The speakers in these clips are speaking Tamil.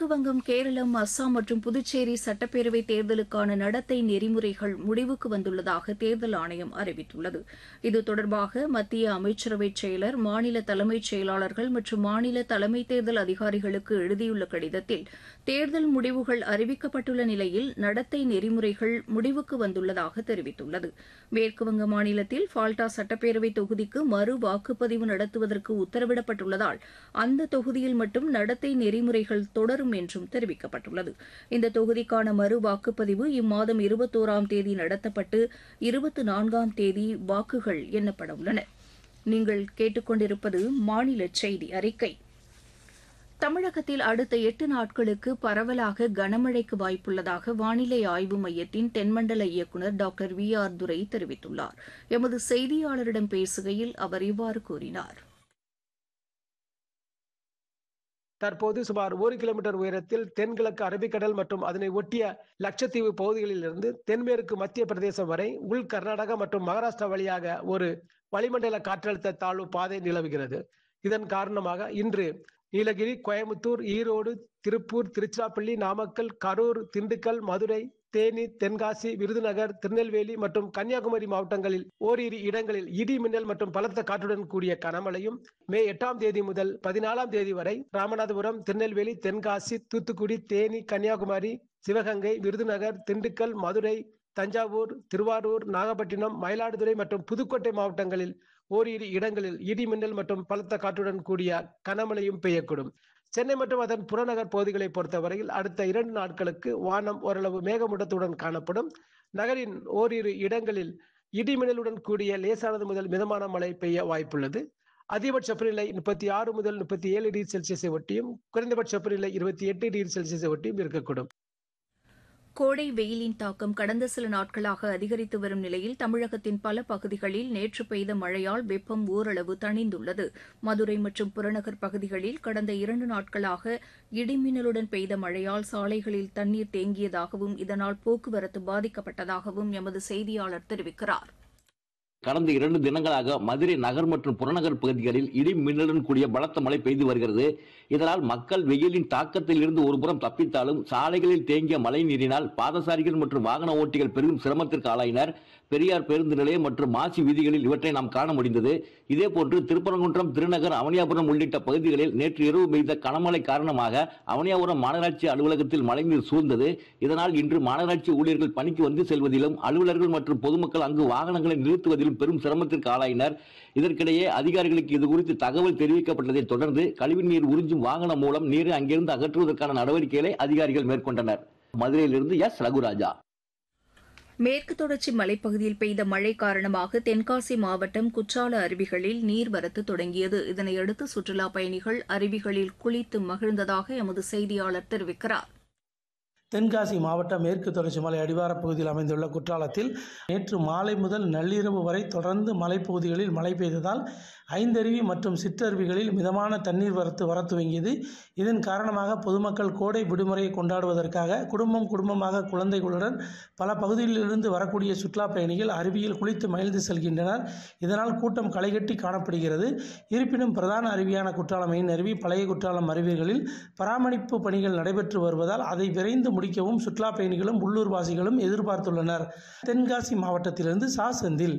வங்கம் கேரளம் அஸ்ஸாம் மற்றும் புதுச்சேரி சட்டப்பேரவை தேர்தலுக்கான நடத்தை நெறிமுறைகள் முடிவுக்கு வந்துள்ளதாக தேர்தல் ஆணையம் அறிவித்துள்ளது இது தொடர்பாக மத்திய அமைச்சரவை செயலர் மாநில தலைமைச் செயலாளர்கள் மற்றும் மாநில தலைமை தேர்தல் அதிகாரிகளுக்கு எழுதியுள்ள கடிதத்தில் தேர்தல் முடிவுகள் அறிவிக்கப்பட்டுள்ள நிலையில் நடத்தை நெறிமுறைகள் முடிவுக்கு வந்துள்ளதாக தெரிவித்துள்ளது மேற்குவங்க மாநிலத்தில் ஃபால்டா சட்டப்பேரவை தொகுதிக்கு மறு வாக்குப்பதிவு நடத்துவதற்கு உத்தரவிடப்பட்டுள்ளதால் அந்த தொகுதியில் மட்டும் நடத்தை நெறிமுறைகள் தொடரும் என்றும் தெரிவிக்கப்பட்டுள்ளது இந்த தொகுதிக்கான மறு வாக்குப்பதிவு இம்மாதம் இருபத்தோராம் தேதி நடத்தப்பட்டு இருபத்தி நான்காம் தேதி வாக்குகள் எண்ணப்பட உள்ளன நீங்கள் கேட்டுக்கொண்டிருப்பது மாநில செய்தி அறிக்கை தமிழகத்தில் அடுத்த எட்டு நாட்களுக்கு பரவலாக கனமழைக்கு வாய்ப்புள்ளதாக வானிலை ஆய்வு மையத்தின் தென்மண்டல இயக்குநர் டாக்டர் வி ஆர் துரை தெரிவித்துள்ளார் எமது செய்தியாளரிடம் பேசுகையில் அவர் இவ்வாறு கூறினார் தற்போது சுமார் ஒரு கிலோமீட்டர் உயரத்தில் தென்கிழக்கு அரபிக்கடல் மற்றும் அதனை ஒட்டிய லட்சத்தீவு பகுதிகளிலிருந்து தென்மேற்கு மத்திய பிரதேசம் வரை உள் கர்நாடகா மற்றும் மகாராஷ்டிரா வழியாக ஒரு வளிமண்டல காற்றழுத்த தாழ்வு பாதை நிலவுகிறது இதன் காரணமாக இன்று நீலகிரி கோயம்புத்தூர் ஈரோடு திருப்பூர் திருச்சிராப்பள்ளி நாமக்கல் கரூர் திண்டுக்கல் மதுரை தேனி தென்காசி விருதுநகர் திருநெல்வேலி மற்றும் கன்னியாகுமரி மாவட்டங்களில் ஓரிரு இடங்களில் இடி மின்னல் மற்றும் பலத்த காற்றுடன் கூடிய கனமழையும் மே எட்டாம் தேதி முதல் பதினாலாம் தேதி வரை ராமநாதபுரம் திருநெல்வேலி தென்காசி தூத்துக்குடி தேனி கன்னியாகுமரி சிவகங்கை விருதுநகர் திண்டுக்கல் மதுரை தஞ்சாவூர் திருவாரூர் நாகப்பட்டினம் மயிலாடுதுறை மற்றும் புதுக்கோட்டை மாவட்டங்களில் ஓரிரு இடங்களில் இடி மின்னல் மற்றும் பலத்த காற்றுடன் கூடிய கனமழையும் பெய்யக்கூடும் சென்னை மற்றும் அதன் புறநகர் பகுதிகளை பொறுத்தவரையில் அடுத்த இரண்டு நாட்களுக்கு வானம் ஓரளவு மேகமூட்டத்துடன் காணப்படும் நகரின் ஓரிரு இடங்களில் இடிமின்னலுடன் கூடிய லேசானது முதல் மிதமான மழை பெய்ய வாய்ப்புள்ளது அதிகபட்ச வெப்பநிலை முப்பத்தி ஆறு முதல் முப்பத்தி ஏழு டிகிரி செல்சியஸை ஒட்டியும் குறைந்தபட்ச வெப்பநிலை இருபத்தி எட்டு டிகிரி செல்சியஸை ஒட்டியும் இருக்கக்கூடும் கோடை வெயிலின் தாக்கம் கடந்த சில நாட்களாக அதிகரித்து வரும் நிலையில் தமிழகத்தின் பல பகுதிகளில் நேற்று பெய்த மழையால் வெப்பம் ஓரளவு தணிந்துள்ளது மதுரை மற்றும் புறநகர் பகுதிகளில் கடந்த இரண்டு நாட்களாக இடிமின்னலுடன் பெய்த மழையால் சாலைகளில் தண்ணீர் தேங்கியதாகவும் இதனால் போக்குவரத்து பாதிக்கப்பட்டதாகவும் எமது செய்தியாளர் தெரிவிக்கிறார் கடந்த இரண்டு தினங்களாக மதுரை நகர் மற்றும் புறநகர் பகுதிகளில் இடி மின்னலுடன் கூடிய பலத்த மழை பெய்து வருகிறது இதனால் மக்கள் வெயிலின் தாக்கத்தில் இருந்து ஒருபுறம் தப்பித்தாலும் சாலைகளில் தேங்கிய மழை நீரினால் பாதசாரிகள் மற்றும் வாகன ஓட்டிகள் பெரும் சிரமத்திற்கு ஆளாயினர் பெரியார் பேருந்து நிலையம் மற்றும் மாசி வீதிகளில் இவற்றை நாம் காண முடிந்தது இதேபோன்று திருப்பரங்குன்றம் திருநகர் அவனியாபுரம் உள்ளிட்ட பகுதிகளில் நேற்று இரவு பெய்த கனமழை காரணமாக அவனியாபுரம் மாநகராட்சி அலுவலகத்தில் மழைநீர் சூழ்ந்தது இதனால் இன்று மாநகராட்சி ஊழியர்கள் பணிக்கு வந்து செல்வதிலும் அலுவலர்கள் மற்றும் பொதுமக்கள் அங்கு வாகனங்களை நிறுத்துவதிலும் பெரும் சிரமத்திற்கு ஆளாயினர் இதற்கிடையே அதிகாரிகளுக்கு இது குறித்து தகவல் தெரிவிக்கப்பட்டதை தொடர்ந்து கழிவுநீர் உறிஞ்சும் வாகனம் மூலம் நீரை அங்கிருந்து அகற்றுவதற்கான நடவடிக்கைகளை அதிகாரிகள் மேற்கொண்டனர் மதுரையிலிருந்து எஸ் ரகுராஜா மேற்கு தொடர்ச்சி மலைப்பகுதியில் பெய்த மழை காரணமாக தென்காசி மாவட்டம் குற்றால அருவிகளில் நீர்வரத்து தொடங்கியது இதனையடுத்து சுற்றுலாப் பயணிகள் அருவிகளில் குளித்து மகிழ்ந்ததாக எமது செய்தியாளர் தெரிவிக்கிறார் தென்காசி மாவட்டம் மேற்கு தொடர்ச்சி மலை அடிவாரப் பகுதியில் அமைந்துள்ள குற்றாலத்தில் நேற்று மாலை முதல் நள்ளிரவு வரை தொடர்ந்து மலைப்பகுதிகளில் மழை பெய்ததால் ஐந்தருவி மற்றும் சிற்றருவிகளில் மிதமான தண்ணீர் வரத்து வர துவங்கியது இதன் காரணமாக பொதுமக்கள் கோடை விடுமுறையை கொண்டாடுவதற்காக குடும்பம் குடும்பமாக குழந்தைகளுடன் பல பகுதிகளிலிருந்து வரக்கூடிய சுற்றுலா பயணிகள் அருவியில் குளித்து மகிழ்ந்து செல்கின்றனர் இதனால் கூட்டம் களைகட்டி காணப்படுகிறது இருப்பினும் பிரதான அருவியான குற்றாலம் மெயின் அருவி பழைய குற்றாலம் அருவிகளில் பராமரிப்பு பணிகள் நடைபெற்று வருவதால் அதை விரைந்து முடிக்கவும் சுற்றுலா பயணிகளும் உள்ளூர்வாசிகளும் எதிர்பார்த்துள்ளனர் தென்காசி மாவட்டத்திலிருந்து சா செந்தில்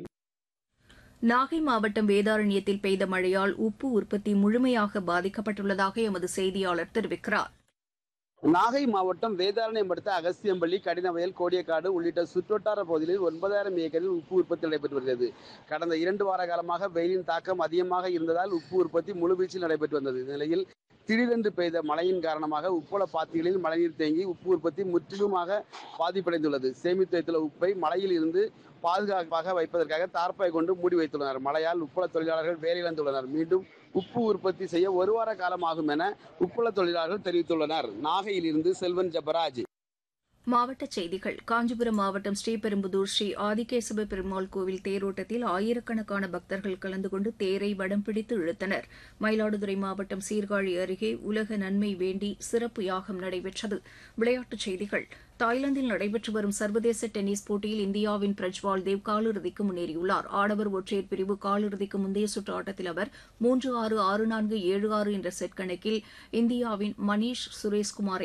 நாகை மாவட்டம் வேதாரண்யத்தில் பெய்த மழையால் உப்பு உற்பத்தி முழுமையாக பாதிக்கப்பட்டுள்ளதாக எமது செய்தியாளர் தெரிவிக்கிறார் நாகை மாவட்டம் வேதாரண்யம் அடுத்த அகஸ்தியம்பள்ளி கடினவயல் கோடியக்காடு உள்ளிட்ட சுற்றுவட்டார பகுதிகளில் ஒன்பதாயிரம் ஏக்கரில் உப்பு உற்பத்தி நடைபெற்று வருகிறது கடந்த இரண்டு வார காலமாக வெயிலின் தாக்கம் அதிகமாக இருந்ததால் உப்பு உற்பத்தி முழுவீச்சில் நடைபெற்று வந்தது இந்த நிலையில் திடீரென்று பெய்த மழையின் காரணமாக உப்பள பாத்திகளில் மழைநீர் தேங்கி உப்பு உற்பத்தி முற்றிலுமாக பாதிப்படைந்துள்ளது சேமித்து வைத்துள்ள உப்பை மழையில் இருந்து பாதுகாப்பாக வைப்பதற்காக தார்ப்பாய் கொண்டு மூடி வைத்துள்ளனர் மழையால் உப்பள தொழிலாளர்கள் வேலையிழந்துள்ளனர் மீண்டும் உப்பு உற்பத்தி செய்ய ஒரு வார காலம் ஆகும் என உப்பள தொழிலாளர்கள் தெரிவித்துள்ளனர் நாகையிலிருந்து செல்வன் ஜபராஜ் மாவட்டச் செய்திகள் காஞ்சிபுரம் மாவட்டம் ஸ்ரீபெரும்புதூர் ஸ்ரீ ஆதிகேசவ பெருமாள் கோவில் தேரோட்டத்தில் ஆயிரக்கணக்கான பக்தர்கள் கலந்து கொண்டு தேரை வடம் பிடித்து இழுத்தனர் மயிலாடுதுறை மாவட்டம் சீர்காழி அருகே உலக நன்மை வேண்டி சிறப்பு யாகம் நடைபெற்றது விளையாட்டுச் செய்திகள் தாய்லாந்தில் நடைபெற்று வரும் சர்வதேச டென்னிஸ் போட்டியில் இந்தியாவின் பிரஜ்வால் தேவ் காலிறுதிக்கு முன்னேறியுள்ளார் ஆடவர் ஒற்றையர் பிரிவு காலிறுதிக்கு முந்தைய சுற்று ஆட்டத்தில் அவர் மூன்று ஆறு ஆறு நான்கு ஏழு ஆறு என்ற செட் கணக்கில் இந்தியாவின் மணீஷ் சுரேஷ்குமாரை